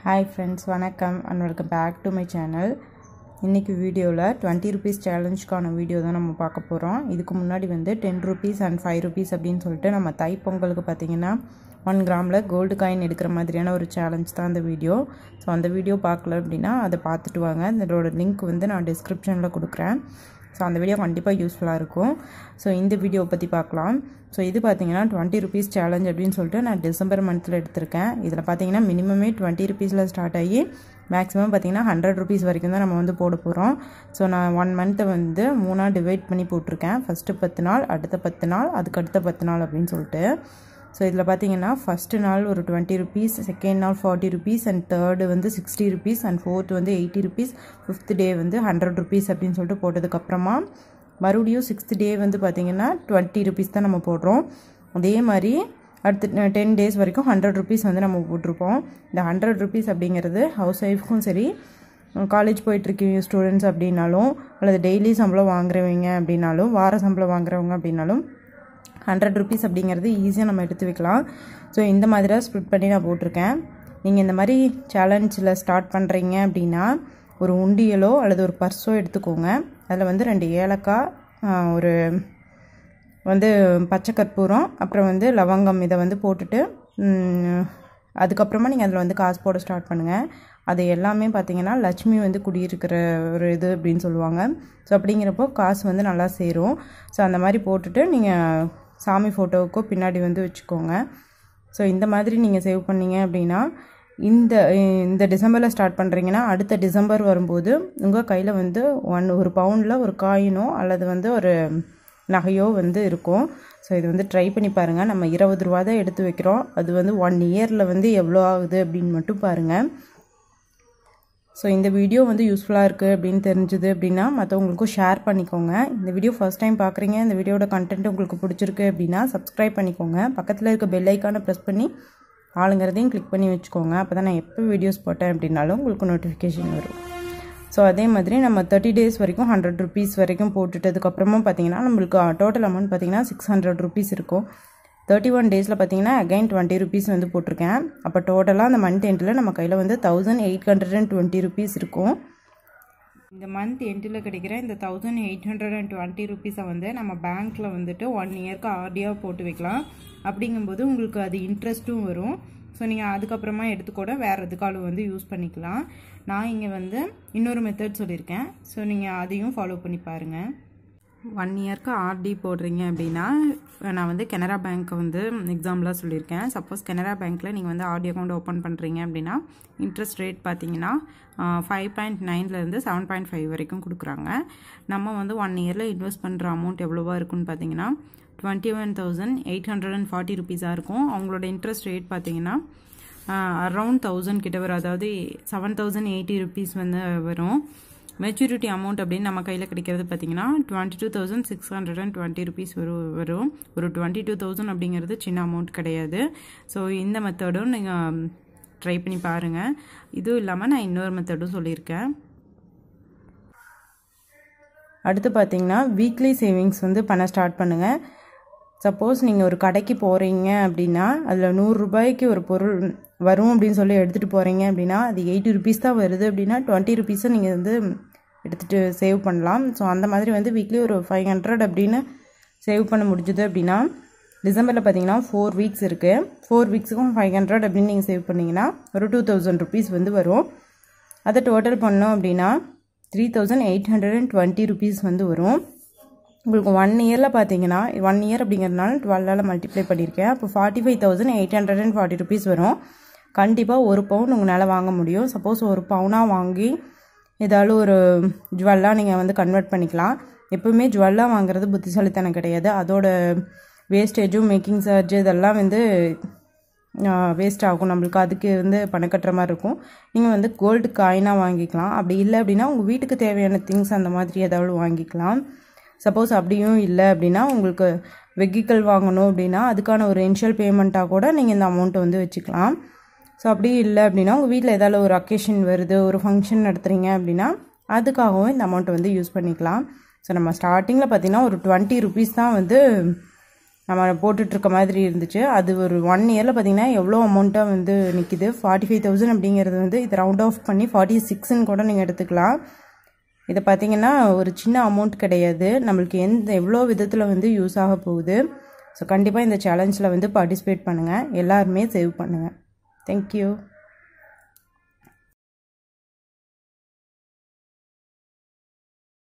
hi friends வணக்கம் and welcome back to my channel இன்றைக்கி வீடியோவில் டுவெண்ட்டி ருபீஸ் சேலஞ்சுக்கான வீடியோ தான் நம்ம பார்க்க போகிறோம் இதுக்கு முன்னாடி வந்து ten rupees and five rupees அப்படின்னு சொல்லிட்டு நம்ம தை பொங்கலுக்கு பார்த்தீங்கன்னா ஒன் கிராமில் கோல்டு காயின் எடுக்கிற மாதிரியான ஒரு சேலஞ்ச் தான் அந்த வீடியோ ஸோ அந்த வீடியோ பார்க்கல அப்படின்னா அதை பார்த்துட்டு வாங்க இதோட லிங்க் வந்து நான் டிஸ்கிரிப்ஷனில் கொடுக்குறேன் ஸோ அந்த வீடியோ கண்டிப்பாக யூஸ்ஃபுல்லாக இருக்கும் ஸோ இந்த வீடியோவை பற்றி பார்க்கலாம் ஸோ இது பார்த்தீங்கன்னா டுவெண்ட்டி ருபீஸ் சேலஞ்ச் அப்படின்னு சொல்லிட்டு நான் டிசம்பர் மந்தில் எடுத்திருக்கேன் இதில் பார்த்தீங்கன்னா மினிமமே டுவெண்ட்டி ருபீஸில் ஸ்டார்ட் ஆகி மேக்ஸிமம் பார்த்தீங்கன்னா ஹண்ட்ரட் ருபீஸ் வரைக்கும் தான் நம்ம வந்து போட போகிறோம் ஸோ நான் ஒன் மந்த்தை வந்து மூணாக டிவைட் பண்ணி போட்டிருக்கேன் ஃபஸ்ட்டு பத்து நாள் அடுத்த பத்து நாள் அதுக்கு அடுத்த பத்து நாள் அப்படின்னு சொல்லிட்டு ஸோ இதில் பார்த்தீங்கன்னா ஃபஸ்ட்டு நாள் ஒரு டுவெண்ட்டி ருபீஸ் செகண்ட் நாள் ஃபார்ட்டி ருபீஸ் அண்ட் தேர்டு வந்து சிக்ஸ்டி ருபீஸ் அண்ட் ஃபோர்த் வந்து எயிட்டி ருபீஸ் ஃபிஃப்த் டே வந்து ஹண்ட்ரட் ருபீஸ் அப்படின்னு சொல்லிட்டு போட்டதுக்கப்புறமா மறுபடியும் சிக்ஸ்த் டே வந்து பார்த்திங்கன்னா டுவெண்ட்டி ருபீஸ் தான் நம்ம போடுறோம் அதே மாதிரி அடுத்து டென் டேஸ் வரைக்கும் ஹண்ட்ரட் ருபீஸ் வந்து நம்ம போட்டிருப்போம் இந்த ஹண்ட்ரட் ருபீஸ் அப்படிங்கிறது ஹவுஸ் ஒய்ஃப்க்கும் சரி காலேஜ் போயிட்டுருக்கீங்க ஸ்டூடெண்ட்ஸ் அப்படின்னாலும் அல்லது டெய்லி சம்பளம் வாங்குறவங்க அப்படின்னாலும் வார சம்பளம் வாங்குறவங்க அப்படின்னாலும் ஹண்ட்ரட் ருபீஸ் அப்படிங்கிறது ஈஸியாக நம்ம எடுத்து வைக்கலாம் ஸோ இந்த மாதிரி தான் ஸ்ப்ளிட் பண்ணி நான் போட்டிருக்கேன் நீங்கள் இந்த மாதிரி சேலஞ்சில் ஸ்டார்ட் பண்ணுறீங்க அப்படின்னா ஒரு உண்டியலோ அல்லது ஒரு பர்ஸோ எடுத்துக்கோங்க அதில் வந்து ரெண்டு ஏலக்காய் ஒரு வந்து பச்சை கற்பூரம் அப்புறம் வந்து லவங்கம் இதை வந்து போட்டுட்டு அதுக்கப்புறமா நீங்கள் அதில் வந்து காசு போட ஸ்டார்ட் பண்ணுங்கள் அது எல்லாமே பார்த்தீங்கன்னா லட்சுமி வந்து குடியிருக்கிற ஒரு இது அப்படின்னு சொல்லுவாங்க ஸோ அப்படிங்கிறப்போ காசு வந்து நல்லா சேரும் ஸோ அந்த மாதிரி போட்டுட்டு நீங்கள் சாமி ஃபோட்டோவுக்கோ பின்னாடி வந்து வச்சுக்கோங்க ஸோ இந்த மாதிரி நீங்கள் சேவ் பண்ணீங்க அப்படின்னா இந்த இந்த டிசம்பரில் ஸ்டார்ட் பண்ணுறீங்கன்னா அடுத்த டிசம்பர் வரும்போது உங்கள் கையில் வந்து ஒன் ஒரு பவுண்டில் ஒரு காயினோ அல்லது வந்து ஒரு நகையோ வந்து இருக்கும் ஸோ இது வந்து ட்ரை பண்ணி பாருங்கள் நம்ம இருபது ரூபா தான் எடுத்து வைக்கிறோம் அது வந்து ஒன் இயரில் வந்து எவ்வளோ ஆகுது அப்படின்னு மட்டும் பாருங்கள் ஸோ இந்த வீடியோ வந்து யூஸ்ஃபுல்லாக இருக்குது அப்படின்னு தெரிஞ்சுது அப்படின்னா மற்றவங்களுக்கும் ஷேர் பண்ணிக்கோங்க இந்த வீடியோ ஃபஸ்ட் டைம் பார்க்குறீங்க இந்த வீடியோட கண்டென்ட் உங்களுக்கு பிடிச்சிருக்கு அப்படின்னா சப்ஸ்கிரைப் பண்ணிக்கோங்க பக்கத்தில் இருக்க பெல் ஐக்கானை ப்ரெஸ் பண்ணி ஆளுங்கிறதையும் கிளிக் பண்ணி வச்சுக்கோங்க அப்போ தான் நான் எப்போ வீடியோஸ் போட்டேன் அப்படின்னாலும் உங்களுக்கு நோட்டிஃபிகேஷன் வரும் ஸோ அதே மாதிரி நம்ம தேர்ட்டி டேஸ் வரைக்கும் ஹண்ட்ரட் ருபீஸ் வரைக்கும் போட்டுட்டதுக்கப்புறமா பார்த்தீங்கன்னா நம்மளுக்கு டோட்டல் அமௌண்ட் பார்த்தீங்கன்னா சிக்ஸ் ஹண்ட்ரட் ருபீஸ் இருக்கும் தேர்ட்டி ஒன் டேஸில் பார்த்தீங்கன்னா அகைன் டுவெண்ட்டி ருபீஸ் வந்து போட்டிருக்கேன் அப்போ டோட்டலாக அந்த மந்த் எண்டில் நம்ம கையில் வந்து thousand eight hundred and twenty rupees இருக்கும் இந்த மந்த் எண்டில் கிடைக்கிற இந்த thousand eight hundred and twenty ருபீஸை வந்து நம்ம பேங்க்கில் வந்துட்டு ஒன் இயர்க்கு ஆர்டியாக போட்டு வைக்கலாம் அப்படிங்கும்போது உங்களுக்கு அது இன்ட்ரெஸ்ட்டும் வரும் ஸோ நீங்கள் அதுக்கப்புறமா எடுத்துக்கூட வேறு எதுக்காலும் வந்து யூஸ் பண்ணிக்கலாம் நான் இங்கே வந்து இன்னொரு மெத்தட் சொல்லியிருக்கேன் ஸோ நீங்கள் அதையும் ஃபாலோ பண்ணி பாருங்கள் ஒன் இயர்க்கு ஆர்டி போடுறீங்க அப்படின்னா நான் வந்து கனரா பேங்க்கை வந்து எக்ஸாம்பிளாக சொல்லியிருக்கேன் சப்போஸ் கனரா பேங்க்கில் நீங்கள் வந்து ஆர்டி அக்கௌண்ட் ஓப்பன் பண்ணுறீங்க அப்படின்னா இன்ட்ரெஸ்ட் ரேட் பார்த்தீங்கன்னா ஃபைவ் பாயிண்ட் நைன்லேருந்து செவன் பாயிண்ட் ஃபைவ் வரைக்கும் கொடுக்குறாங்க நம்ம வந்து ஒன் இயரில் இன்வெஸ்ட் பண்ணுற அமௌண்ட் எவ்வளோவா இருக்குன்னு பார்த்தீங்கன்னா twenty one thousand eight hundred and forty ருபீஸாக இருக்கும் அவங்களோட இன்ட்ரெஸ்ட் ரேட் பார்த்தீங்கன்னா அரவுண்ட் தௌசண்ட் கிட்ட வரும் அதாவது செவன் தௌசண்ட் எயிட்டி ருபீஸ் வந்து வரும் மெச்சூரிட்டி அமௌண்ட் அப்படின்னு நம்ம கையில் கிடைக்கிறது பார்த்தீங்கன்னா twenty two thousand six hundred and twenty rupees வரும் வரும் ஒரு டுவெண்ட்டி டூ தௌசண்ட் அப்படிங்கிறது சின்ன அமௌண்ட் கிடையாது ஸோ இந்த மெத்தடும் நீங்கள் ட்ரை பண்ணி பாருங்கள் இதுவும் இல்லாமல் நான் இன்னொரு மெத்தடும் சொல்லியிருக்கேன் அடுத்து பார்த்தீங்கன்னா வீக்லி சேவிங்ஸ் வந்து பண்ண ஸ்டார்ட் பண்ணுங்கள் சப்போஸ் நீங்கள் ஒரு கடைக்கு போகிறீங்க அப்படின்னா அதில் நூறுரூபாய்க்கு ஒரு பொருள் வரும் அப்படின்னு சொல்லி எடுத்துகிட்டு போகிறீங்க அப்படின்னா அது எயிட்டி ருபீஸ் தான் வருது அப்படின்னா டுவெண்ட்டி ருபீஸை நீங்கள் வந்து எடுத்துகிட்டு சேவ் பண்ணலாம் ஸோ அந்த மாதிரி வந்து வீக்லி ஒரு ஃபைவ் ஹண்ட்ரட் அப்படின்னு சேவ் பண்ண முடிஞ்சுது அப்படின்னா டிசம்பரில் பார்த்தீங்கன்னா ஃபோர் வீக்ஸ் இருக்குது ஃபோர் வீக்ஸுக்கும் ஃபைவ் ஹண்ட்ரட் அப்படின்னு நீங்கள் சேவ் பண்ணிங்கன்னா ஒரு டூ தௌசண்ட் ருபீஸ் வந்து வரும் அதை டோட்டல் பண்ணோம் அப்படின்னா three thousand eight hundred and twenty rupees வந்து வரும் உங்களுக்கு ஒன் இயரில் பார்த்தீங்கன்னா ஒன் இயர் அப்படிங்கிறதுனால டுவெல்லால் மல்டிப்ளை பண்ணியிருக்கேன் அப்போ forty five thousand eight hundred and forty rupees வரும் கண்டிப்பாக ஒரு பவுன் உங்களால் வாங்க முடியும் சப்போஸ் ஒரு பவுனாக வாங்கி ஏதாவது ஒரு ஜுவல்லாக நீங்கள் வந்து கன்வெர்ட் பண்ணிக்கலாம் எப்போவுமே ஜுவல்லாக வாங்குறது புத்திசாலித்தனம் கிடையாது அதோட வேஸ்டேஜும் மேக்கிங் சார்ஜ் இதெல்லாம் வந்து வேஸ்ட் ஆகும் நம்மளுக்கு அதுக்கு வந்து பணம் கட்டுற மாதிரி இருக்கும் நீங்கள் வந்து கோல்டு காயினாக வாங்கிக்கலாம் அப்படி இல்லை அப்படின்னா உங்கள் வீட்டுக்கு தேவையான திங்ஸ் அந்த மாதிரி ஏதாவது வாங்கிக்கலாம் சப்போஸ் அப்படியும் இல்லை அப்படின்னா உங்களுக்கு வெஹிக்கிள் வாங்கணும் அப்படின்னா அதுக்கான ஒரு இனிஷியல் பேமெண்ட்டாக கூட நீங்கள் இந்த அமௌண்ட்டை வந்து வச்சுக்கலாம் ஸோ அப்படி இல்லை அப்படின்னா உங்கள் வீட்டில் ஏதாவது ஒரு அக்கேஷன் வருது ஒரு ஃபங்க்ஷன் நடத்துகிறீங்க அப்படின்னா அதுக்காகவும் இந்த அமௌண்ட்டை வந்து யூஸ் பண்ணிக்கலாம் ஸோ நம்ம ஸ்டார்டிங்கில் பார்த்திங்கன்னா ஒரு டுவெண்ட்டி ருபீஸ் தான் வந்து நம்ம போட்டுட்ருக்க மாதிரி இருந்துச்சு அது ஒரு ஒன் இயரில் பார்த்தீங்கன்னா எவ்வளோ அமௌண்ட்டாக வந்து நிற்கிது ஃபார்ட்டி ஃபைவ் தௌசண்ட் அப்படிங்கிறது வந்து இதை ரவுண்ட் ஆஃப் பண்ணி ஃபார்ட்டி சிக்ஸ்ன்னு கூட நீங்கள் எடுத்துக்கலாம் இதை பார்த்தீங்கன்னா ஒரு சின்ன அமௌண்ட் கிடையாது நம்மளுக்கு எந்த எவ்வளோ விதத்தில் வந்து யூஸ் ஆக போகுது ஸோ கண்டிப்பாக இந்த சேலஞ்சில் வந்து பார்ட்டிசிபேட் பண்ணுங்கள் எல்லாருமே சேவ் பண்ணுங்கள் தேங்க்யூ